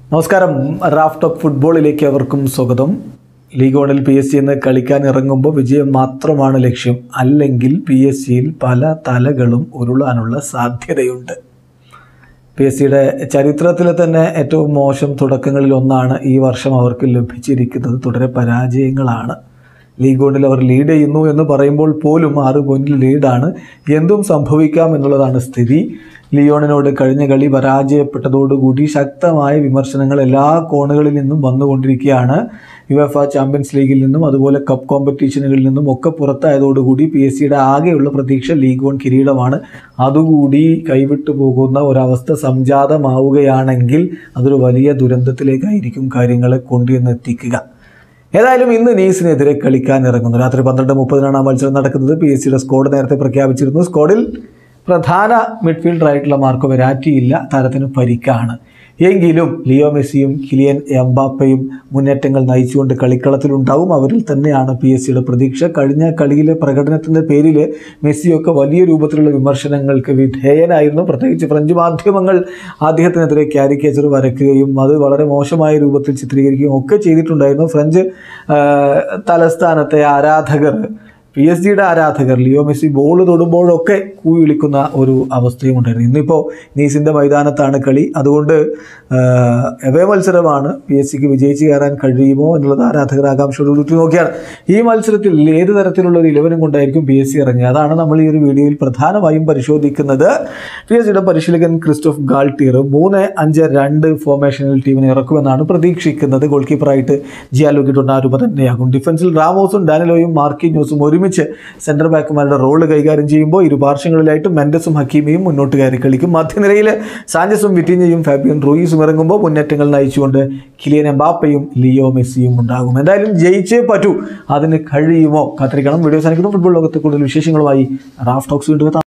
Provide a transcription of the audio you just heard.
നമസ്കാരം Raf talk ഫുട്ബോളിലേക്ക് അവർക്കും സ്വാഗതം ലീഗ് വണിൽ പി എസ് സി എന്ന് കളിക്കാൻ ഇറങ്ങുമ്പോൾ വിജയം മാത്രമാണ് ലക്ഷ്യം അല്ലെങ്കിൽ പി എസ് സിയിൽ പല തലകളും ഉരുളാനുള്ള സാധ്യതയുണ്ട് പി എസ് സിയുടെ ചരിത്രത്തിലെ തന്നെ ഏറ്റവും മോശം തുടക്കങ്ങളിൽ ഒന്നാണ് ഈ വർഷം അവർക്ക് ലഭിച്ചിരിക്കുന്നത് തുടരെ പരാജയങ്ങളാണ് ലീഗ് വണിൽ അവർ ലീഡ് ചെയ്യുന്നു എന്ന് പറയുമ്പോൾ പോലും ആറ് പോയിന്റിൽ ലീഡാണ് എന്തും സംഭവിക്കാം എന്നുള്ളതാണ് സ്ഥിതി ലിയോണിനോട് കഴിഞ്ഞ കളി പരാജയപ്പെട്ടതോടുകൂടി ശക്തമായ വിമർശനങ്ങൾ എല്ലാ കോണുകളിൽ നിന്നും വന്നുകൊണ്ടിരിക്കുകയാണ് യുഎഫ ചാമ്പ്യൻസ് ലീഗിൽ നിന്നും അതുപോലെ കപ്പ് കോമ്പറ്റീഷനുകളിൽ നിന്നും ഒക്കെ പുറത്തായതോടുകൂടി പി എസ് സിയുടെ ആകെയുള്ള പ്രതീക്ഷ ലീഗ് വൺ കിരീടമാണ് അതുകൂടി കൈവിട്ടു പോകുന്ന ഒരവസ്ഥ സംജാതമാവുകയാണെങ്കിൽ അതൊരു വലിയ ദുരന്തത്തിലേക്കായിരിക്കും കാര്യങ്ങളെ കൊണ്ടുവന്ന് എത്തിക്കുക ഏതായാലും ഇന്ന് നീസിനെതിരെ കളിക്കാൻ ഇറങ്ങുന്നു രാത്രി പന്ത്രണ്ട് മുപ്പതിനാണ് ആ മത്സരം നടക്കുന്നത് പി എസ് സിയുടെ സ്ക്വാഡ് നേരത്തെ പ്രഖ്യാപിച്ചിരുന്നു സ്ക്വാഡിൽ പ്രധാന മിഡ്ഫീൽഡറായിട്ടുള്ള മാർക്കോ വെരാറ്റി ഇല്ല താരത്തിന് പരിക്കാണ് എങ്കിലും ലിയോ മെസ്സിയും കിലിയൻ എംബാപ്പയും മുന്നേറ്റങ്ങൾ നയിച്ചുകൊണ്ട് കളിക്കളത്തിലുണ്ടാവും അവരിൽ തന്നെയാണ് പി എസ് സിയുടെ പ്രതീക്ഷ കഴിഞ്ഞ കളിയിലെ പ്രകടനത്തിൻ്റെ പേരിൽ മെസ്സിയൊക്കെ വലിയ രൂപത്തിലുള്ള വിമർശനങ്ങൾക്ക് വിധേയനായിരുന്നു പ്രത്യേകിച്ച് ഫ്രഞ്ച് മാധ്യമങ്ങൾ അദ്ദേഹത്തിനെതിരെ കാരിക്കേച്ചർ വരയ്ക്കുകയും അത് വളരെ മോശമായ രൂപത്തിൽ ചിത്രീകരിക്കുകയും ഒക്കെ ചെയ്തിട്ടുണ്ടായിരുന്നു ഫ്രഞ്ച് ആ, തലസ്ഥാനത്തെ ആരാധകർ പി എസ് ജിയുടെ ആരാധകർ ലിയോ മെസ്സി ബോൾ തൊടുമ്പോഴൊക്കെ കൂവി വിളിക്കുന്ന ഒരു അവസ്ഥയും ഉണ്ടായിരുന്നു ഇന്നിപ്പോൾ നീസിൻ്റെ മൈതാനത്താണ് കളി അതുകൊണ്ട് എവേ മത്സരമാണ് പി എസ് സിക്ക് വിജയിച്ച് കയറാൻ കഴിയുമോ എന്നുള്ളത് ആരാധകർ ആകാംക്ഷയോട് ഉറ്റു നോക്കിയാണ് ഈ മത്സരത്തിൽ ഏത് തരത്തിലുള്ള ഒരു ഇലവനും കൊണ്ടായിരിക്കും പി എസ് സി ഇറങ്ങിയത് അതാണ് നമ്മൾ ഈ ഒരു വീഡിയോയിൽ പ്രധാനമായും പരിശോധിക്കുന്നത് പി എസ് സിയുടെ പരിശീലകൻ ക്രിസ്റ്റോഫ് ഗാൾട്ടിയർ മൂന്ന് അഞ്ച് രണ്ട് ഫോർമേഷനിൽ ടീമിനെ ഇറക്കുമെന്നാണ് പ്രതീക്ഷിക്കുന്നത് ഗോൾ കീപ്പറായിട്ട് ജിയാലോഗി ടൊണ്ണാരുമ തന്നെയാകും ഡിഫൻസിൽ റാമോസും ഡാനിലോയും മാർക്കിന്യൂസും ഒരുമിച്ച് സെൻറ്റർ ബാക്കുമാരുടെ റോള് കൈകാര്യം ചെയ്യുമ്പോൾ ഇരുപാർശ്വങ്ങളിലായിട്ട് മെൻഡസും ഹക്കീമിയും മുന്നോട്ട് കയറി കളിക്കും മധ്യനിരയിൽ സാഞ്ചസും വിറ്റിഞ്ഞയും ഫാബിയൻ റൂയിസും ഇറങ്ങുമ്പോൾ മുന്നേറ്റങ്ങൾ നയിച്ചുകൊണ്ട് കിലിയൻ എംബാപ്പയും ലിയോ മെസ്സിയും ഉണ്ടാകും എന്തായാലും ജയിച്ചേ പറ്റൂ അതിന് കഴിയുമോ കാത്തിരിക്കണം വീഡിയോ സാധിക്കുന്നു ഫുട്ബോൾ ലോകത്തെ കൂടുതൽ വിശേഷങ്ങളുമായി റാഫ് ടോക്സ് വീണ്ടും എത്താം